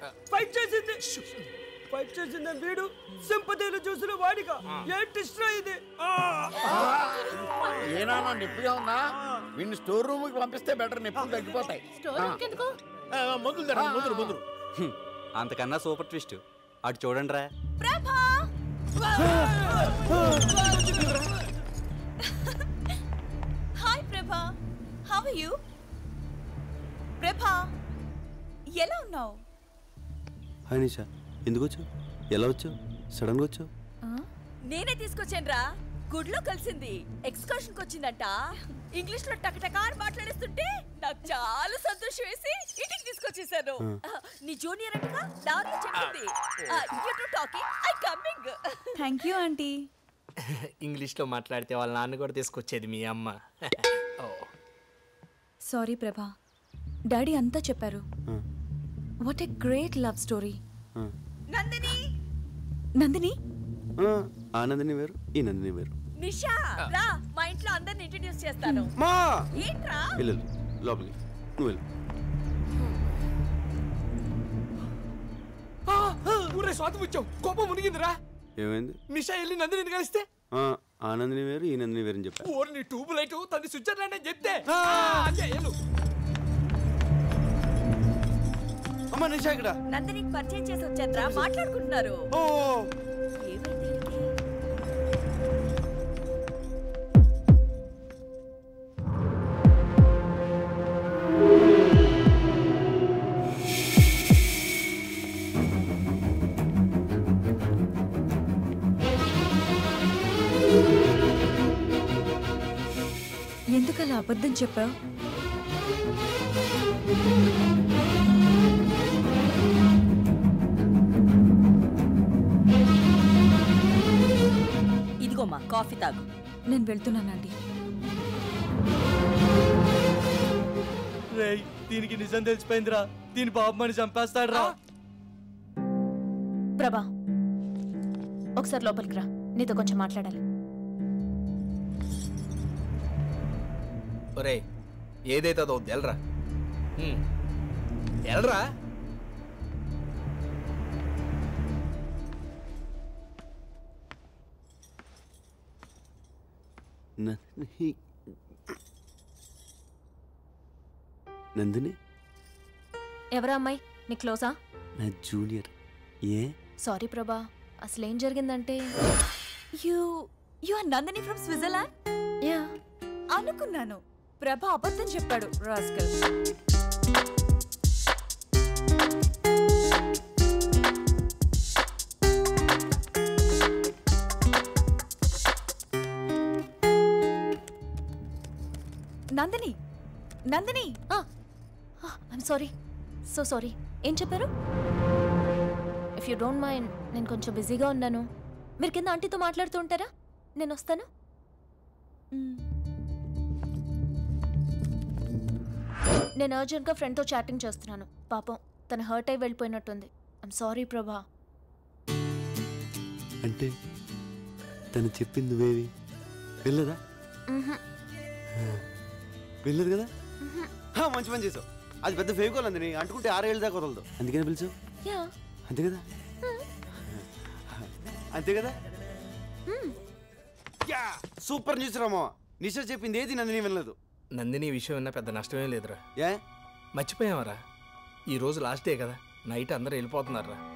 Fight చేసింది fight చేసింది వీడు సింపతిలు చూసిన వాడిగా ఏంటి ఇష్టం ఇది ఏనా నొప్పిగా ఉందా వీడిని స్టోర్ రూమ్ కి పంపిస్తే బెటర్ నొప్పులు తగ్గిపోతాయి మందులు తరండి మందులు మందులు హ్మ్, అంతకన్నా సూపర్ ట్విస్ట్ అటు చూడండి రా ప్రభా హాయ్ ప్రభా హౌ ఆర్ యు ప్రభా ఎలా ఉన్నావు హాయ్ నిషా ఎందుకు వచ్చావు ఎలా వచ్చావు సడన్గా వచ్చావు నేనే తీసుకొచ్చాను రా గుడ్లో కలిసింది ఎక్స్కర్షన్ కి వచ్చిందంట ఇంగ్లీష్ లో టకటకా అని మాట్లాడేస్తుంటే నాకు చాలా సంతోషం వేసి ఇంటికి తీసుకొచ్చేసాను ఆ, నీ జూనియర్ అంటగా దారిలో చెప్పింది you to talking I coming thank you aunty ఇంగ్లీష్లో మాట్లాడితే వాళ్ళ నాన్న కూడా తీసుకొచ్చేది మీ అమ్మ ఓ సారీ ప్రభా డాడీ అంతా చెప్పారు ఆ, what a great love story ఆ. నందిని నందిని ఆ, ఆ నందిని వేరు ఈ నందిని వేరు నిషా రా మా ఇంట్లో అందరిని ఇంట్రడ్యూస్ చేస్తాను మా ఏంట్రా వెళ్ళు వెళ్ళు. లోపలికి నువ్వు వెళ్ళు ఊరే స్వాతం వచ్చావు కోపం మునిగిందిరా ఏమైంది నిషా వెళ్ళి నందిని కలిస్తే ఆ, ఆ నందిని వేరు ఈ నందిని వేరు అని చెప్పా ఓరి నీ ట్యూబ్ లైట్ తది స్విట్జర్లాండ్ అని చెప్తే అంతే వెళ్ళు అమ్మ నిషా ఇక్కడ నందినికి పరిచయం చేసి వచ్చాను రా మాట్లాడుకుంటున్నారు ఓ ఏమైంది వీళ్ళకి? ఎందుకలా అబద్ధం చెప్పావు ఇదిగోమ్మా కాఫీ తాగు నేను వెళ్తున్నానండి రేయ్ దీనికి నిజం తెలిసిపోయిందిరా దీని బాబు మని చంపేస్తాడురా ప్రభా ఒకసారి లోపలికి రా నీతో కొంచెం మాట్లాడాలి ఒరే ఏదైతే అదో ఎల్రా ఎల్రా నందిని నందిని ఎవరా అమ్మాయి నీ క్లోజా నా జూనియర్ ఏ సారీ ప్రభా అసలు ఏం జరిగిందంటే you you are Nandini from Switzerland ya అనుకున్నాను ప్రభ అబద్ధం చెప్పాడు rascal Nandini Nandini I'm sorry so sorry ఏం చెప్పారు ఇఫ్ యూ డోంట్ మైండ్ నేను కొంచెం బిజీగా ఉన్నాను మీరు కింద ఆంటీతో మాట్లాడుతూ ఉంటారా నేను వస్తాను నేను అర్జెంట్గా ఫ్రెండ్తో చాటింగ్ చేస్తున్నాను పాపం తను హర్ట్ అయి వెళ్ళిపోయినట్టుంది ఐమ్ సారీ ప్రభా అంటే తను చెప్పింది నువ్వేవి వెళ్ళదా వెళ్ళదు కదా హా, మంచి పని చేసావు అది పెద్ద ఫేకోల్ అంది అంటుకుంటే ఆరేళ్ళ దాకా వదలదు అందుకనే పిలిచావు యా అంతే కదా అంతే కదా ya! Super news Rama Nisha చెప్పింది ఏది నందిని వినలేదు నందిని ఈ విషయం విన్నా పెద్ద నష్టమేం లేదురా ఏ మర్చిపోయావరా ఈ రోజు లాస్ట్ డే కదా నైట్ అందరూ వెళ్ళిపోతున్నారా